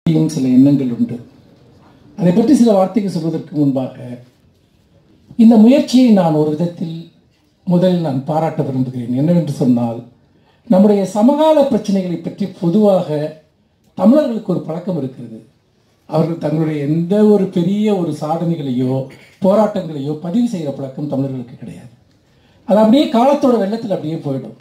இன்னும் சில எண்ணங்கள் உண்டு அதை பற்றி சில வார்த்தைகள் சொல்வதற்கு முன்பாக இந்த முயற்சியை நான் ஒரு விதத்தில் முதலில் நான் பாராட்ட விரும்புகிறேன் என்னவென்று சொன்னால் நம்முடைய சமகால பிரச்சனைகளை பற்றி பொதுவாக தமிழர்களுக்கு ஒரு பழக்கம் இருக்கிறது அவர்கள் தங்களுடைய எந்த ஒரு பெரிய ஒரு சாதனைகளையோ போராட்டங்களையோ பதிவு செய்கிற பழக்கம் தமிழர்களுக்கு கிடையாது அது அப்படியே காலத்தோட வெள்ளத்தில் அப்படியே போயிடும்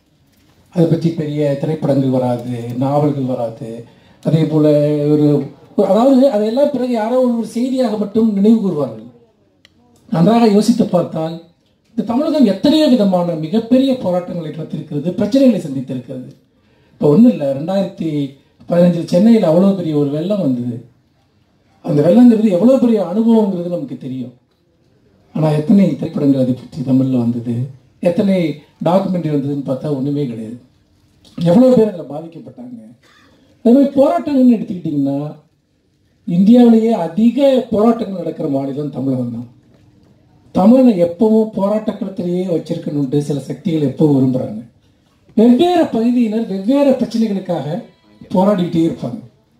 அதை பற்றி பெரிய திரைப்படங்கள் வராது நாவல்கள் வராது அதே போல ஒரு அதாவது அதையெல்லாம் பிறகு யாரோ ஒரு செய்தியாக மட்டும் நினைவு கூறுவார்கள் நன்றாக யோசித்து பார்த்தால் இந்த தமிழகம் எத்தனையோ விதமான மிகப்பெரிய போராட்டங்களை நடத்திருக்கிறது பிரச்சனைகளை சந்தித்திருக்கிறது இப்போ ஒன்றும் இல்லை ரெண்டாயிரத்தி பதினஞ்சில் சென்னையில் அவ்வளோ பெரிய ஒரு வெள்ளம் வந்தது அந்த வெள்ளங்கிறது எவ்வளோ பெரிய அனுபவங்கிறது நமக்கு தெரியும் ஆனால் எத்தனை திரைப்படங்கள் அதை பற்றி தமிழில் வந்தது எத்தனை டாக்குமெண்ட்ரி வந்ததுன்னு பார்த்தா ஒன்றுமே கிடையாது எவ்வளோ பேர் அதில் பாதிக்கப்பட்டாங்க அதே மாதிரி போராட்டங்கள்னு எடுத்துக்கிட்டிங்கன்னா இந்தியாவிலேயே அதிக போராட்டங்கள் நடக்கிற மாநிலம் தமிழகம் தான் தமிழனை எப்பவும் போராட்ட களத்திலேயே வச்சிருக்கணுன்ட்டு சில சக்திகள் எப்பவும் விரும்புகிறாங்க வெவ்வேறு பகுதியினர் வெவ்வேறு பிரச்சனைகளுக்காக போராடிக்கிட்டே இருப்பாங்க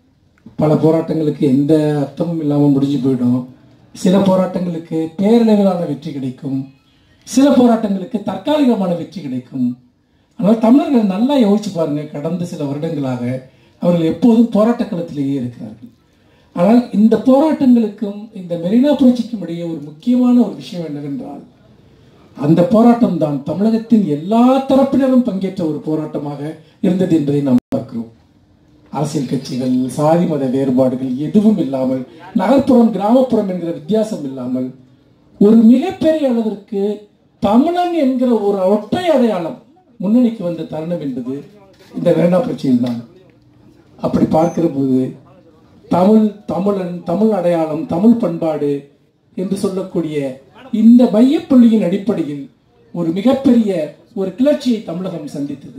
பல போராட்டங்களுக்கு எந்த அர்த்தமும் இல்லாமல் முடிஞ்சு போயிடும் சில போராட்டங்களுக்கு பேரளவிலான வெற்றி கிடைக்கும் சில போராட்டங்களுக்கு தற்காலிகமான வெற்றி கிடைக்கும் ஆனால் தமிழர்கள் நல்லா யோசிச்சு பாருங்க கடந்த சில வருடங்களாக அவர்கள் எப்போதும் போராட்ட களத்திலேயே இருக்கிறார்கள் ஆனால் இந்த போராட்டங்களுக்கும் இந்த மெரினா புரட்சிக்கும் இடையே ஒரு முக்கியமான ஒரு விஷயம் என்னவென்றால் அந்த போராட்டம் தான் தமிழகத்தின் எல்லா தரப்பினரும் பங்கேற்ற ஒரு போராட்டமாக இருந்தது என்பதை நாம் பார்க்கிறோம் அரசியல் கட்சிகள் சாதி மத வேறுபாடுகள் எதுவும் இல்லாமல் நகர்ப்புறம் கிராமப்புறம் என்கிற வித்தியாசம் இல்லாமல் ஒரு மிகப்பெரிய அளவிற்கு தமிழன் என்கிற ஒரு ஒற்றை அடையாளம் முன்னணிக்கு வந்த தருணம் என்பது இந்த வேண்டா பிரச்சனையில் தான் அப்படி பார்க்கிற போது தமிழ் தமிழன் தமிழ் அடையாளம் தமிழ் பண்பாடு என்று சொல்லக்கூடிய இந்த மையப்புள்ளியின் அடிப்படையில் ஒரு மிகப்பெரிய ஒரு கிளர்ச்சியை தமிழகம் சந்தித்தது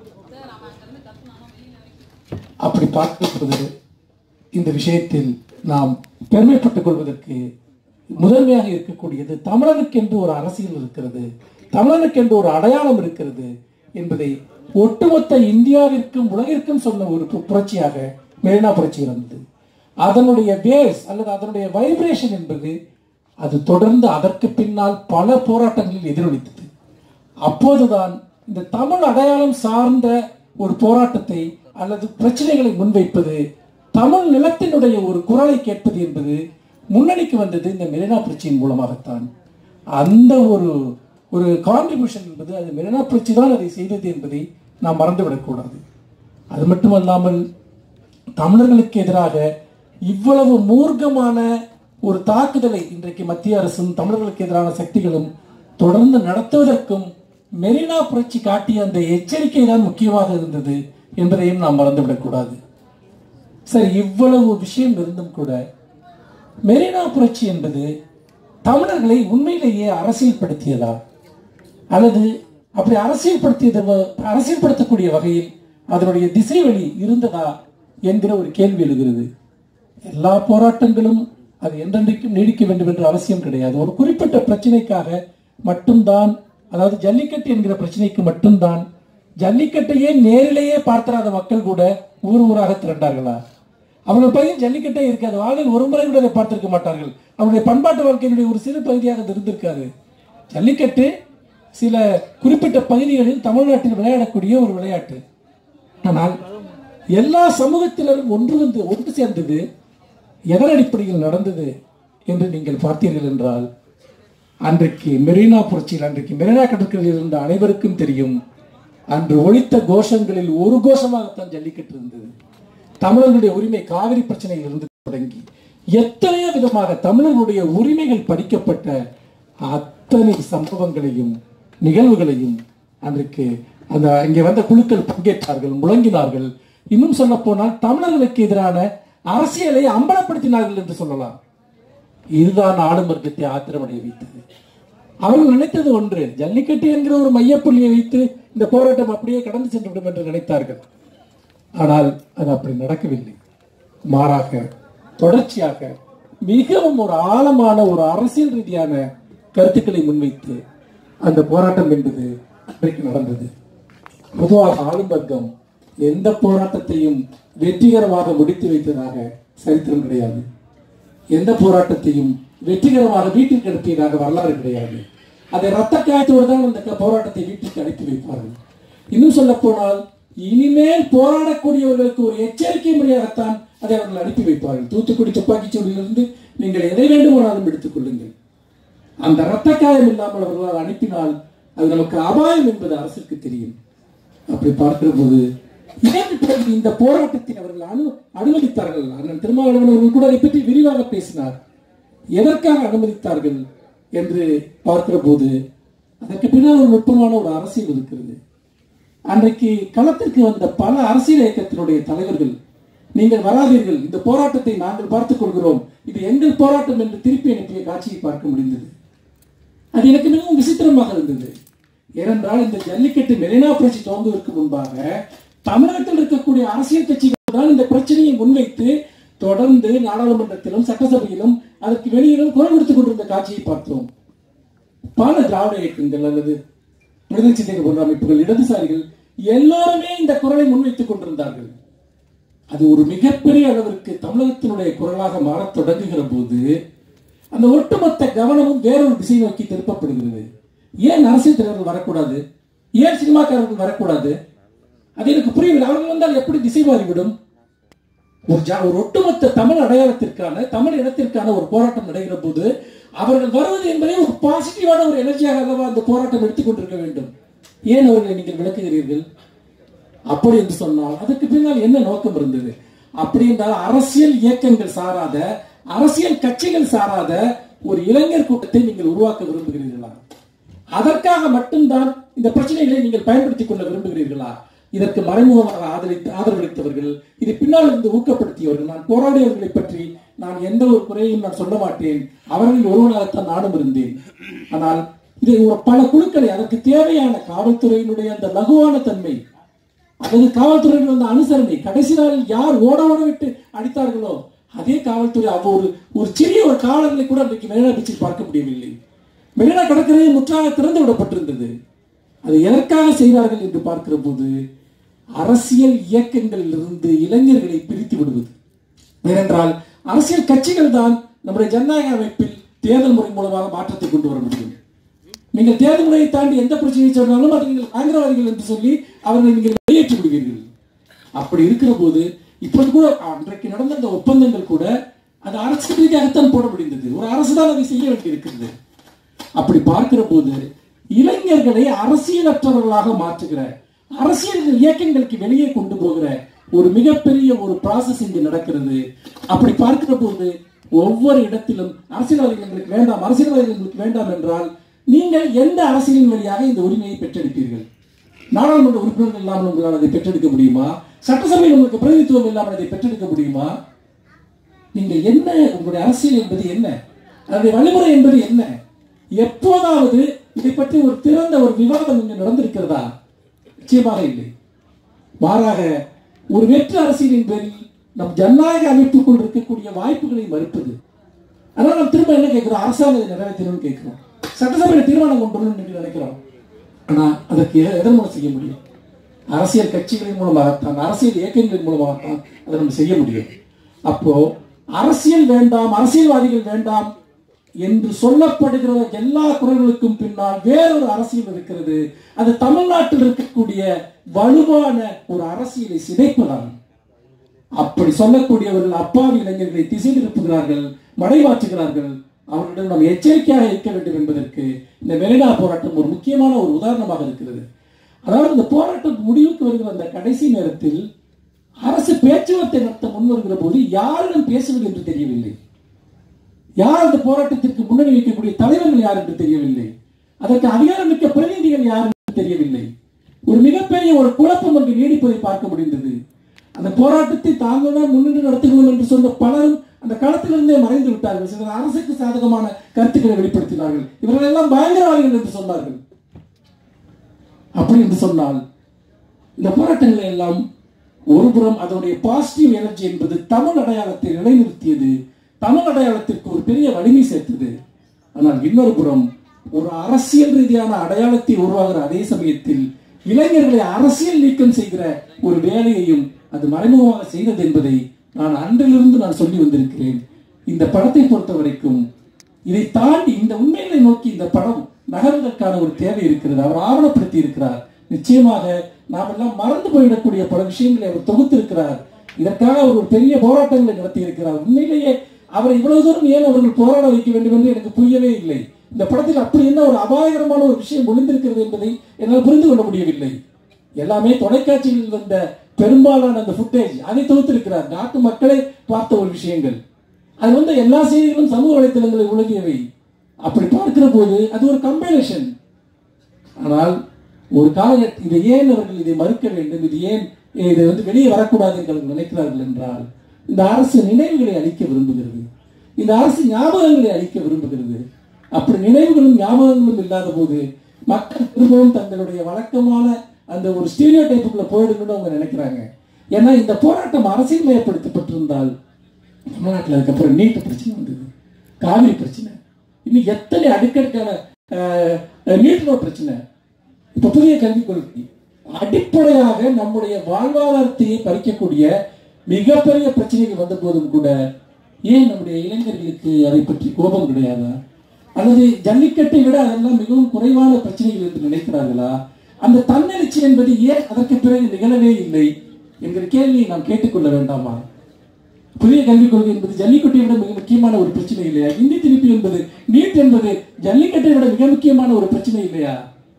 அப்படி பார்க்கும்போது இந்த விஷயத்தில் நாம் பெருமைப்பட்டுக் கொள்வதற்கு முதன்மையாக இருக்கக்கூடியது தமிழனுக்கு என்று ஒரு அரசியல் இருக்கிறது தமிழனுக்கு என்று ஒரு அடையாளம் இருக்கிறது என்பதை ஒட்டுமொத்த இந்தியாவிற்கும் உலகிற்கும் சொன்ன ஒரு பு- புரட்சியாக மெரினா புரட்சி இருந்தது அதனுடைய பேஸ் அல்லது அதனுடைய வைப்ரேஷன் என்பது அது தொடர்ந்து அதற்கு பின்னால் பல போராட்டங்களில் எதிரொலித்தது அப்போதுதான் இந்த தமிழ் அடையாளம் சார்ந்த ஒரு போராட்டத்தை அல்லது பிரச்சனைகளை முன்வைப்பது தமிழ் நிலத்தினுடைய ஒரு குரலை கேட்பது என்பது முன்னணிக்கு வந்தது இந்த மெரினா புரட்சியின் மூலமாகத்தான் அந்த ஒரு ஒரு கான்ட்ரிபியூஷன் என்பது அது மெரினா புரட்சி தான் அதை செய்தது என்பதை நாம் மறந்துவிடக்கூடாது அது மட்டுமல்லாமல் தமிழர்களுக்கு எதிராக இவ்வளவு மூர்க்கமான ஒரு தாக்குதலை இன்றைக்கு மத்திய அரசும் தமிழர்களுக்கு எதிரான சக்திகளும் தொடர்ந்து நடத்துவதற்கும் மெரினா புரட்சி காட்டிய அந்த எச்சரிக்கை தான் முக்கியமாக இருந்தது என்பதையும் நாம் மறந்துவிடக்கூடாது சரி இவ்வளவு விஷயம் இருந்தும் கூட மெரினா புரட்சி என்பது தமிழர்களை உண்மையிலேயே அரசியல்படுத்தியதா அல்லது அப்படி அரசியல்படுத்தியது வ- அரசியல்படுத்தக்கூடிய வகையில் அதனுடைய திசை வழி இருந்ததா என்கிற ஒரு கேள்வி எழுகிறது எல்லா போராட்டங்களும் அது என்றென்றைக்கும் நீடிக்க வேண்டும் என்ற அவசியம் கிடையாது ஒரு குறிப்பிட்ட பிரச்சனைக்காக மட்டும்தான் அதாவது ஜல்லிக்கட்டு என்கிற பிரச்சனைக்கு மட்டும்தான் ஜல்லிக்கட்டையே நேரிலேயே பார்த்திராத மக்கள் கூட ஊர் ஊராக திரண்டார்களா அவர்கள் பகுதியில் ஜல்லிக்கட்டே இருக்காது வாழ்வில் ஒரு முறை கூட அதை பார்த்திருக்க மாட்டார்கள் அவருடைய பண்பாட்டு வாழ்க்கையினுடைய ஒரு சிறு பகுதியாக அது இருந்திருக்காது ஜல்லிக்கட்டு சில குறிப்பிட்ட பகுதிகளில் தமிழ்நாட்டில் விளையாடக்கூடிய ஒரு விளையாட்டு ஆனால் எல்லா சமூகத்தினரும் ஒன்று வந்து ஒன்று சேர்ந்தது எதன் அடிப்படையில் நடந்தது என்று நீங்கள் பார்த்தீர்கள் என்றால் அன்றைக்கு மெரினா புரட்சியில் அன்றைக்கு மெரினா கடற்கரையில் இருந்த அனைவருக்கும் தெரியும் அன்று ஒழித்த கோஷங்களில் ஒரு கோஷமாகத்தான் ஜல்லிக்கட்டு இருந்தது தமிழர்களுடைய உரிமை காவிரி பிரச்சனையில் இருந்து தொடங்கி எத்தனையோ விதமாக தமிழர்களுடைய உரிமைகள் பறிக்கப்பட்ட அத்தனை சம்பவங்களையும் நிகழ்வுகளையும் அன்றைக்கு அந்த இங்கே வந்த குழுக்கள் பங்கேற்றார்கள் முழங்கினார்கள் இன்னும் சொல்ல போனால் தமிழர்களுக்கு எதிரான அரசியலை அம்பலப்படுத்தினார்கள் என்று சொல்லலாம் இதுதான் ஆளும் வர்க்கத்தை ஆத்திரமடைய வைத்தது அவர்கள் நினைத்தது ஒன்று ஜல்லிக்கட்டு என்கிற ஒரு மையப்புள்ளியை வைத்து இந்த போராட்டம் அப்படியே கடந்து சென்று விடும் என்று நினைத்தார்கள் ஆனால் அது அப்படி நடக்கவில்லை மாறாக தொடர்ச்சியாக மிகவும் ஒரு ஆழமான ஒரு அரசியல் ரீதியான கருத்துக்களை முன்வைத்து அந்த போராட்டம் என்பது அன்றைக்கு நடந்தது பொதுவாக ஆளும் வர்க்கம் எந்த போராட்டத்தையும் வெற்றிகரமாக முடித்து வைத்ததாக சரித்திரம் கிடையாது எந்த போராட்டத்தையும் வெற்றிகரமாக வீட்டிற்கு அனுப்பியதாக வரலாறு கிடையாது அதை ரத்த காயத்தோடு தான் அந்த க- போராட்டத்தை வீட்டுக்கு அனுப்பி வைப்பார்கள் இன்னும் சொல்ல போனால் இனிமேல் போராடக்கூடியவர்களுக்கு ஒரு எச்சரிக்கை முறையாகத்தான் அதை அவர்கள் அனுப்பி வைப்பார்கள் தூத்துக்குடி துப்பாக்கிச் சூடிலிருந்து நீங்கள் எதை வேண்டுமானாலும் எடுத்துக் கொள்ளுங்கள் அந்த இரத்த காயம் இல்லாமல் அவர்களால் அனுப்பினால் அது நமக்கு அபாயம் என்பது அரசுக்கு தெரியும் அப்படி பார்க்கிற போது இதற்கு பிறகு இந்த போராட்டத்தை அவர்கள் அனு அனுமதித்தார்கள் அண்ணன் திருமாவளவன் அவர்கள் கூட அதை பற்றி விரிவாக பேசினார் எதற்காக அனுமதித்தார்கள் என்று பார்க்கிற போது அதற்கு பின்னால் ஒரு நுட்பமான ஒரு அரசியல் இருக்கிறது அன்றைக்கு களத்திற்கு வந்த பல அரசியல் இயக்கத்தினுடைய தலைவர்கள் நீங்கள் வராதீர்கள் இந்த போராட்டத்தை நாங்கள் பார்த்துக் கொள்கிறோம் இது எங்கள் போராட்டம் என்று திருப்பி அனுப்பிய காட்சியை பார்க்க முடிந்தது அது எனக்கு மிகவும் விசித்திரமாக இருந்தது ஏனென்றால் இந்த ஜல்லிக்கட்டு மெரினா புரட்சி துவங்குவதற்கு முன்பாக தமிழ்நாட்டில் இருக்கக்கூடிய அரசியல் கட்சிகள் தான் இந்த பிரச்சனையை முன்வைத்து தொடர்ந்து நாடாளுமன்றத்திலும் சட்டசபையிலும் அதற்கு வெளியிலும் குரல் கொடுத்துக் கொண்டிருந்த காட்சியை பார்த்தோம் பல திராவிட இயக்கங்கள் அல்லது விடுதலை சிந்தைகள் போன்ற அமைப்புகள் இடதுசாரிகள் எல்லாருமே இந்த குரலை முன்வைத்துக் கொண்டிருந்தார்கள் அது ஒரு மிகப்பெரிய அளவிற்கு தமிழகத்தினுடைய குரலாக மாறத் தொடங்குகிற போது அந்த ஒட்டுமொத்த கவனமும் வேறொரு திசை நோக்கி திருப்பப்படுகிறது ஏன் அரசியல் தலைவர்கள் வரக்கூடாது ஏன் சினிமாக்காரர்கள் வரக்கூடாது அது எனக்கு புரியவில்லை அவர்கள் வந்தால் எப்படி திசை மாறிவிடும் ஒரு ஜா- ஒரு ஒட்டுமொத்த தமிழ் அடையாளத்திற்கான தமிழ் இனத்திற்கான ஒரு போராட்டம் நடைகிற போது அவர்கள் வருவது என்பதை ஒரு பாசிட்டிவான ஒரு எனர்ஜியாக அல்லவா அந்த போராட்டம் எடுத்துக்கொண்டிருக்க வேண்டும் ஏன் அவர்களை நீங்கள் விளக்குகிறீர்கள் அப்படி என்று சொன்னால் அதுக்கு பின்னால் என்ன நோக்கம் இருந்தது அப்படி என்றால் அரசியல் இயக்கங்கள் சாராத அரசியல் கட்சிகள் சாராத ஒரு இளைஞர் கூட்டத்தை நீங்கள் உருவாக்க விரும்புகிறீர்களா அதற்காக மட்டும்தான் இந்த பிரச்சனைகளை நீங்கள் பயன்படுத்திக் கொள்ள விரும்புகிறீர்களா இதற்கு மறைமுகமாக ஆதரித்து ஆதரவளித்தவர்கள் இது பின்னால் இருந்து ஊக்கப்படுத்தியவர்கள் நான் போராடியவர்களை பற்றி நான் எந்த ஒரு குறையும் நான் சொல்ல மாட்டேன் அவர்களில் ஒருவனாகத்தான் நானும் இருந்தேன் ஆனால் இது ஒரு பல குழுக்களை அதற்கு தேவையான காவல்துறையினுடைய அந்த லகுவான தன்மை அல்லது காவல்துறையில் வந்த அனுசரணை கடைசி நாளில் யார் ஓட ஓட விட்டு அடித்தார்களோ அதே காவல்துறை அவ ஒரு ஒரு சிறிய ஒரு காவலர்களை கூட அன்றைக்கு மெரினா பீச்சில் பார்க்க முடியவில்லை மெரினா கடற்கரை முற்றாக திறந்து விடப்பட்டிருந்தது அது எதற்காக செய்தார்கள் என்று பார்க்கிற போது அரசியல் இயக்கங்களில் இருந்து இளைஞர்களை பிரித்து விடுவது ஏனென்றால் அரசியல் கட்சிகள் தான் நம்முடைய ஜனநாயக அமைப்பில் தேர்தல் முறை மூலமாக மாற்றத்தை கொண்டு வர முடியும் நீங்கள் தேர்தல் முறையை தாண்டி எந்த பிரச்சனையை சொன்னாலும் அதை நீங்கள் பயங்கரவாதிகள் என்று சொல்லி அவர்களை நீங்கள் வெளியேற்றி விடுவீர்கள் அப்படி இருக்கிற போது இப்போது கூட அன்றைக்கு நடந்த அந்த ஒப்பந்தங்கள் கூட அது அரசு ரீதியாகத்தான் போட முடிந்தது ஒரு அரசு தான் அதை செய்ய வேண்டியிருக்கிறது அப்படி பார்க்கிற போது இளைஞர்களை அரசியலற்றவர்களாக மாற்றுகிற அரசியல் இயக்கங்களுக்கு வெளியே கொண்டு போகிற ஒரு மிகப்பெரிய ஒரு ப்ராசஸ் இங்கு நடக்கிறது அப்படி பார்க்கிற போது ஒவ்வொரு இடத்திலும் அரசியல்வாதிகள் எங்களுக்கு வேண்டாம் அரசியல்வாதிகள் எங்களுக்கு வேண்டாம் என்றால் நீங்கள் எந்த அரசியலின் வழியாக இந்த உரிமையை பெற்றெடுப்பீர்கள் நாடாளுமன்ற உறுப்பினர்கள் இல்லாமல் உங்களால் அதை பெற்றெடுக்க முடியுமா சட்டசபையில் உங்களுக்கு பிரதிநிதித்துவம் இல்லாமல் அதை பெற்றெடுக்க முடியுமா நீங்கள் என்ன உங்களுடைய அரசியல் என்பது என்ன அதனுடைய வழிமுறை என்பது என்ன எப்போதாவது இதை பற்றி ஒரு திறந்த ஒரு விவாதம் இங்கு நடந்திருக்கிறதா நிச்சயமாக இல்லை மாறாக ஒரு வெற்று அரசியலின் பேரில் நம் ஜனநாயக அமைப்புக்குள் இருக்கக்கூடிய வாய்ப்புகளை மறுப்பது அதனால நம்ம திரும்ப என்ன கேட்கிறோம் அரசாங்கம் இதை நிறைவேற்றணும்னு கேட்கிறோம் சட்டசபையில் தீர்மானம் கொண்டு வரணும்னு சொல்லி நினைக்கிறோம் ஆனா அதற்கு எ- எதன் மூலம் செய்ய முடியும் அரசியல் கட்சிகளின் மூலமாகத்தான் அரசியல் இயக்கங்களின் மூலமாகத்தான் அதை நம்ம செய்ய முடியும் அப்போ அரசியல் வேண்டாம் அரசியல்வாதிகள் வேண்டாம் என்று சொல்லப்படுகிற எல்லா குரல்களுக்கும் பின்னால் வேறொரு அரசியல் இருக்கிறது அது தமிழ்நாட்டில் இருக்கக்கூடிய வலுவான ஒரு அரசியலை சிதைப்பதாகும் அப்படி சொல்லக்கூடியவர்கள் அப்பாவி இளைஞர்களை திசை திருப்புகிறார்கள் மடைமாற்றுகிறார்கள் அவர்களிடம் நாம் எச்சரிக்கையாக இருக்க வேண்டும் என்பதற்கு இந்த மெரினா போராட்டம் ஒரு முக்கியமான ஒரு உதாரணமாக இருக்கிறது அதாவது இந்த போராட்டம் முடிவுக்கு வருகிற அந்த கடைசி நேரத்தில் அரசு பேச்சுவார்த்தை நடத்த முன் வருகிற போது யாரிடம் பேசுவது என்று தெரியவில்லை யார் அந்த போராட்டத்திற்கு முன்னணி வைக்கக்கூடிய தலைவர்கள் யார் என்று தெரியவில்லை அதற்கு அதிகாரமிக்க பிரதிநிதிகள் யார் என்று தெரியவில்லை ஒரு மிகப்பெரிய ஒரு குழப்பம் அங்கு நீடிப்பதை பார்க்க முடிந்தது அந்த போராட்டத்தை தாங்கள் தான் முன்னின்று நடத்துகிறோம் என்று சொன்ன பலரும் அந்த களத்திலிருந்தே மறைந்து விட்டார்கள் சிலர் அரசுக்கு சாதகமான கருத்துக்களை வெளிப்படுத்தினார்கள் இவர்கள் எல்லாம் பயங்கரவாதிகள் என்று சொன்னார்கள் அப்படி என்று சொன்னால் இந்த போராட்டங்களை எல்லாம் ஒருபுறம் அதனுடைய பாசிட்டிவ் எனர்ஜி என்பது தமிழ் அடையாளத்தை நிலைநிறுத்தியது தமிழ் அடையாளத்திற்கு ஒரு பெரிய வலிமை சேர்த்தது ஆனால் இன்னொரு புறம் ஒரு அரசியல் ரீதியான அடையாளத்தை உருவாகிற அதே சமயத்தில் இளைஞர்களை அரசியல் நீக்கம் செய்கிற ஒரு வேலையையும் அது மறைமுகமாக செய்தது என்பதை நான் அன்றிலிருந்து நான் சொல்லி வந்திருக்கிறேன் இந்த படத்தை பொறுத்த வரைக்கும் இதை தாண்டி இந்த உண்மைகளை நோக்கி இந்த படம் நகர்வதற்கான ஒரு தேவை இருக்கிறது அவர் ஆவணப்படுத்தி இருக்கிறார் நிச்சயமாக நாம் எல்லாம் மறந்து போயிடக்கூடிய பல விஷயங்களை அவர் தொகுத்திருக்கிறார் இதற்காக அவர் ஒரு பெரிய போராட்டங்களை நடத்தி இருக்கிறார் உண்மையிலேயே அவரை இவ்வளவு தூரம் ஏன் அவர்கள் போராட வைக்க வேண்டும் என்று எனக்கு புரியவே இல்லை இந்த படத்தில் அப்படி என்ன ஒரு அபாயகரமான ஒரு விஷயம் ஒளிந்திருக்கிறது என்பதை என்னால் புரிந்து கொள்ள முடியவில்லை எல்லாமே தொலைக்காட்சியில் வந்த பெரும்பாலான அந்த ஃபுட்டேஜ் அதை தொகுத்திருக்கிறார் நாட்டு மக்களை பார்த்த ஒரு விஷயங்கள் அது வந்து எல்லா செய்திகளும் சமூக வலைத்தளங்களில் உலகியவை அப்படி பார்க்கிற போது அது ஒரு கம்பைலேஷன் ஆனால் ஒரு காலகட்ட இதை ஏன் அவர்கள் இதை மறுக்க வேண்டும் இது ஏன் இதை வந்து வெளியே வரக்கூடாது என்று அவர்கள் நினைக்கிறார்கள் என்றால் இந்த அரசு நினைவுகளை அளிக்க விரும்புகிறது இந்த அரசு ஞாபகங்களை அளிக்க விரும்புகிறது அப்படி நினைவுகளும் ஞாபகங்களும் இல்லாத போது மக்கள் திரும்பவும் தங்களுடைய வழக்கமான அந்த ஒரு ஸ்டீரியோ டைப்புக்குள்ள போயிடுங்கன்னு அவங்க நினைக்கிறாங்க ஏன்னா இந்த போராட்டம் அரசியல் மயப்படுத்தப்பட்டிருந்தால் தமிழ்நாட்டில் அதுக்கப்புறம் நீட்டு பிரச்சனை வந்தது காவிரி பிரச்சனை இன்னும் எத்தனை அடுக்கடுக்கான நீட்டினோ பிரச்சனை இப்ப புதிய கல்விக் கொள்கை அடிப்படையாக நம்முடைய வாழ்வாதாரத்தையே பறிக்கக்கூடிய மிகப்பெரிய பிரச்சனைகள் வந்த போதும் கூட ஏன் நம்முடைய இளைஞர்களுக்கு அதை பற்றி கோபம் கிடையாதா அல்லது ஜல்லிக்கட்டை விட அதெல்லாம் மிகவும் குறைவான பிரச்சனைகள் என்று நினைக்கிறார்களா அந்த தன்னெழுச்சி என்பது ஏன் அதற்கு பிறகு நிகழவே இல்லை என்கிற கேள்வியை நாம் கேட்டுக்கொள்ள வேண்டாமா புதிய கல்விக் கொள்கை என்பது ஜல்லிக்கட்டை விட மிக முக்கியமான ஒரு பிரச்சனை இல்லையா இந்தி திருப்பி என்பது நீட் என்பது ஜல்லிக்கட்டை விட மிக முக்கியமான ஒரு பிரச்சனை இல்லையா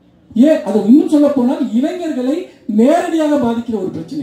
ஏன் அது இன்னும் சொல்ல போனால் இளைஞர்களை நேரடியாக பாதிக்கிற ஒரு பிரச்சனை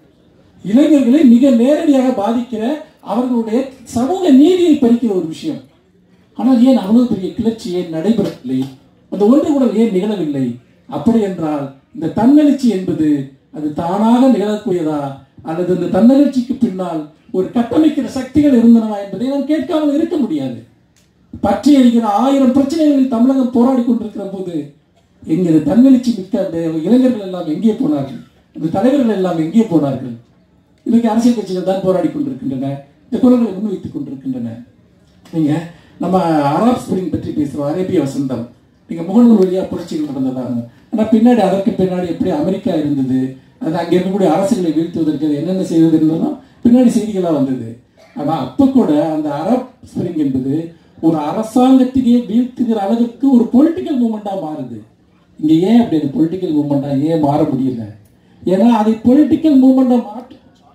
இளைஞர்களை மிக நேரடியாக பாதிக்கிற அவர்களுடைய சமூக நீதியை பறிக்கிற ஒரு விஷயம் ஆனால் ஏன் அவ்வளவு பெரிய கிளர்ச்சி ஏன் நடைபெறவில்லை அந்த ஒன்று கூட ஏன் நிகழவில்லை அப்படி என்றால் இந்த தன்னெழுச்சி என்பது அது தானாக நிகழக்கூடியதா அல்லது இந்த தன்னெழுச்சிக்கு பின்னால் ஒரு கட்டமைக்கிற சக்திகள் இருந்தனவா என்பதை நாம் கேட்காமல் இருக்க முடியாது பற்றி எறிகிற ஆயிரம் பிரச்சனைகளில் தமிழகம் போராடி கொண்டிருக்கிற போது எங்கள் தன்னெழுச்சி மிக்க அந்த இளைஞர்கள் எல்லாம் எங்கே போனார்கள் அந்த தலைவர்கள் எல்லாம் எங்கே போனார்கள் இன்னைக்கு அரசியல் கட்சிகள் தான் போராடி கொண்டிருக்கின்றன இந்த குரல்களை முன்வைத்துக் கொண்டிருக்கின்றன நீங்க நம்ம அராப் ஸ்பிரிங் பற்றி பேசுறோம் அரேபிய வசந்தம் நீங்க முகநூல் வழியா புரட்சிகள் நடந்ததாங்க ஆனா பின்னாடி அதற்கு பின்னாடி எப்படி அமெரிக்கா இருந்தது அது அங்க இருக்கக்கூடிய அரசுகளை வீழ்த்துவதற்கு அது என்னென்ன செய்வது என்பதும் பின்னாடி செய்திகளா வந்தது ஆனா அப்ப கூட அந்த அரப் ஸ்பிரிங் என்பது ஒரு அரசாங்கத்தையே வீழ்த்துகிற அளவுக்கு ஒரு பொலிட்டிக்கல் மூமெண்டா மாறுது இங்க ஏன் அப்படி அது பொலிட்டிக்கல் மூமெண்டா ஏன் மாற முடியல ஏன்னா அதை பொலிட்டிக்கல் மூமெண்டா மாற்ற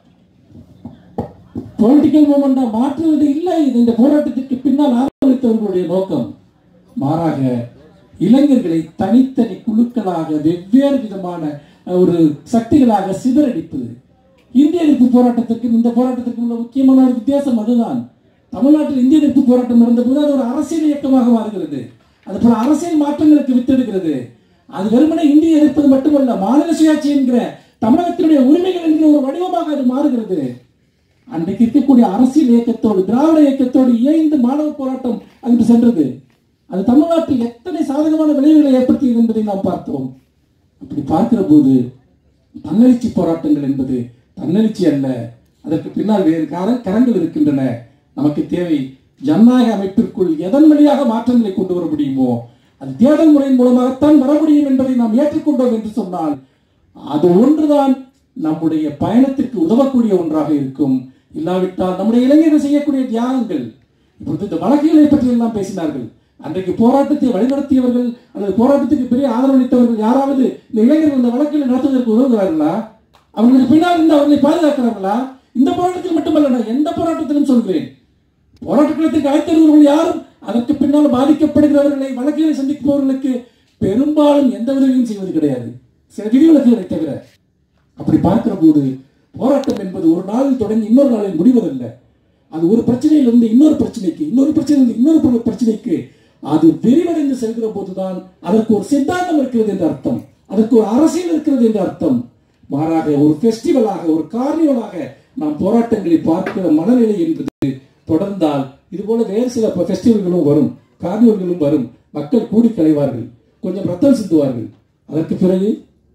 பொலிட்டிக்கல் மூமெண்டா மாற்றுவது இல்லை இது இந்த போராட்டத்திற்கு பின்னால் ஆதரவளித்தவர்களுடைய நோக்கம் மாறாக இளைஞர்களை தனித்தனி குழுக்களாக வெவ்வேறு விதமான ஒரு சக்திகளாக சிதறடிப்பது இந்திய எதிர்ப்பு போராட்டத்திற்கும் இந்த போராட்டத்திற்கும் உள்ள முக்கியமான ஒரு வித்தியாசம் அதுதான் தமிழ்நாட்டில் இந்திய எதிர்ப்பு போராட்டம் நடந்தபோது அது ஒரு அரசியல் இயக்கமாக மாறுகிறது அது பல அரசியல் மாற்றங்களுக்கு வித்தெடுக்கிறது அது வெறுமனே இந்திய எதிர்ப்பது மட்டுமல்ல மாநில சுயாட்சி என்கிற தமிழகத்தினுடைய உரிமைகள் என்கிற ஒரு வடிவமாக அது மாறுகிறது அன்றைக்கு இருக்கக்கூடிய அரசியல் இயக்கத்தோடு திராவிட இயக்கத்தோடு இணைந்து மாணவர் போராட்டம் அங்கு சென்றது அது தமிழ்நாட்டில் எத்தனை சாதகமான விளைவுகளை ஏற்படுத்தியது என்பதை நாம் பார்த்தோம் அப்படி பார்க்கிற போது தன்னெழுச்சி போராட்டங்கள் என்பது தன்னெழுச்சி அல்ல அதற்கு பின்னால் வேறு கார கரங்கள் இருக்கின்றன நமக்கு தேவை ஜனநாயக அமைப்பிற்குள் எதன் வழியாக மாற்றங்களை கொண்டு வர முடியுமோ அது தேர்தல் முறையின் மூலமாகத்தான் வர முடியும் என்பதை நாம் ஏற்றுக்கொண்டோம் என்று சொன்னால் அது ஒன்றுதான் நம்முடைய பயணத்திற்கு உதவக்கூடிய ஒன்றாக இருக்கும் இல்லாவிட்டால் நம்முடைய இளைஞர்கள் செய்யக்கூடிய தியாகங்கள் இப்பொழுது இந்த வழக்குகளை பற்றி எல்லாம் பேசினார்கள் அன்றைக்கு போராட்டத்தை வழிநடத்தியவர்கள் அல்லது போராட்டத்துக்கு பெரிய ஆதரவளித்தவர்கள் யாராவது இந்த இளைஞர்கள் இந்த வழக்கில் நடத்துவதற்கு உதவுகிறார்களா அவர்களுக்கு பின்னால் இருந்து அவர்களை பாதுகாக்கிறார்களா இந்த போராட்டத்தில் மட்டுமல்ல நான் எந்த போராட்டத்திலும் சொல்கிறேன் போராட்ட களத்திற்கு அழைத்தவர்கள் யாரும் அதற்கு பின்னால் பாதிக்கப்படுகிறவர்களை வழக்குகளை சந்திப்பவர்களுக்கு பெரும்பாலும் எந்த உதவியும் செய்வது கிடையாது சில விதிவிலக்குகளை தவிர அப்படி பார்க்கிற போது போராட்டம் என்பது ஒரு நாளில் தொடங்கி இன்னொரு நாளில் முடிவதல்ல அது ஒரு பிரச்சனையிலிருந்து இன்னொரு பிரச்சனைக்கு இன்னொரு பிரச்சனையிலிருந்து இன்னொரு பிரச்சனைக்கு அது விரிவடைந்து செல்கிற போதுதான் அதற்கு ஒரு சித்தாந்தம் இருக்கிறது என்று அர்த்தம் அதற்கு ஒரு அரசியல் இருக்கிறது என்று அர்த்தம் மாறாக ஒரு ஃபெஸ்டிவலாக ஒரு கார்னிவலாக நாம் போராட்டங்களை பார்க்கிற மனநிலை என்பது தொடர்ந்தால் இது போல வேறு சில ஃபெஸ்டிவல்களும் வரும் கார்னிவல்களும் வரும் மக்கள் கூடி கலைவார்கள் கொஞ்சம் ரத்தம் சிந்துவார்கள் அதற்கு பிறகு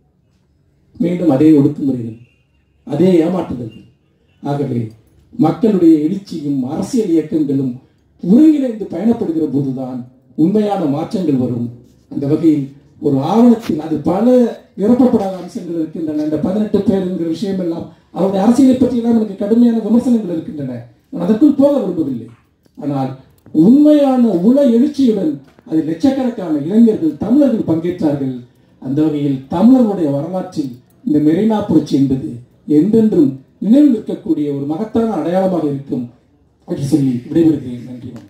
மீண்டும் அதே ஒடுக்குமுறைகள் அதே ஏமாற்றுதல்கள் ஆகவே மக்களுடைய எழுச்சியும் அரசியல் இயக்கங்களும் ஒருங்கிணைந்து பயணப்படுகிற போதுதான் உண்மையான மாற்றங்கள் வரும் அந்த வகையில் ஒரு ஆவணத்தில் அது பல நிரப்பப்படாத அம்சங்கள் இருக்கின்றன இந்த பதினெட்டு பேர் என்கிற விஷயம் எல்லாம் அவருடைய அரசியலை பற்றி எல்லாம் எனக்கு கடுமையான விமர்சனங்கள் இருக்கின்றன நான் அதற்குள் போக விரும்பவில்லை ஆனால் உண்மையான உள எழுச்சியுடன் அதில் லட்சக்கணக்கான இளைஞர்கள் தமிழர்கள் பங்கேற்றார்கள் அந்த வகையில் தமிழர்களுடைய வரலாற்றில் இந்த மெரினா புரட்சி என்பது என்றென்றும் நினைவில் நிற்கக்கூடிய ஒரு மகத்தான அடையாளமாக இருக்கும் என்று சொல்லி விடைபெறுகிறேன் நன்றி வணக்கம்